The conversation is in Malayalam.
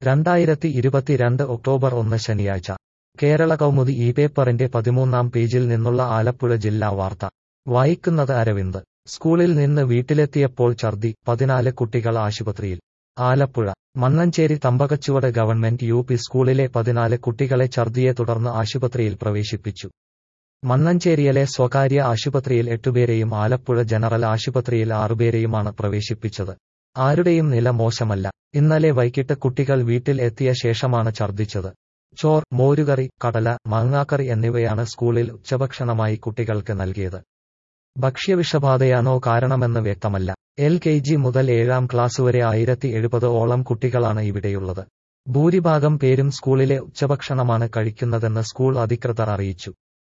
രണ്ടായിരത്തി ഇരുപത്തിരണ്ട് ഒക്ടോബർ ഒന്ന് ശനിയാഴ്ച കേരള കൗമുദി ഈ പേപ്പറിന്റെ പതിമൂന്നാം പേജിൽ നിന്നുള്ള ആലപ്പുഴ ജില്ലാ വാർത്ത വായിക്കുന്നത് അരവിന്ദ് സ്കൂളിൽ നിന്ന് വീട്ടിലെത്തിയപ്പോൾ ഛർദി പതിനാല് കുട്ടികൾ ആശുപത്രിയിൽ Alappuzha Mannancheri Thampakachuvadu government U P സ്കൂളിലെ പതിനാല് കുട്ടികളെ ഛർദിയെ തുടർന്ന് ആശുപത്രിയിൽ പ്രവേശിപ്പിച്ചു മണ്ണഞ്ചേരിയിലെ സ്വകാര്യ ആശുപത്രിയിൽ എട്ടുപേരെയും ആലപ്പുഴ ജനറൽ ആശുപത്രിയിൽ ആറുപേരെയുമാണ് പ്രവേശിപ്പിച്ചത് ആരുടെയും നില മോശമല്ല ഇന്നലെ വൈകിട്ട് കുട്ടികൾ വീട്ടിൽ എത്തിയ ശേഷമാണ് ഛർദിച്ചത് ചോർ മോരുകറി കടല മാങ്ങാക്കറി എന്നിവയാണ് സ്കൂളിൽ ഉച്ചഭക്ഷണമായി കുട്ടികൾക്ക് നൽകിയത് ഭക്ഷ്യവിഷബാധയാണോ കാരണമെന്ന് വ്യക്തമല്ല എൽ കെ ജി മുതൽ ഏഴാം ക്ലാസ് വരെ ആയിരത്തി എഴുപത് ഓളം കുട്ടികളാണ് ഇവിടെയുള്ളത് ഭൂരിഭാഗം പേരും സ്കൂളിലെ ഉച്ചഭക്ഷണമാണ് കഴിക്കുന്നതെന്ന് സ്കൂൾ അധികൃതർ അറിയിച്ചു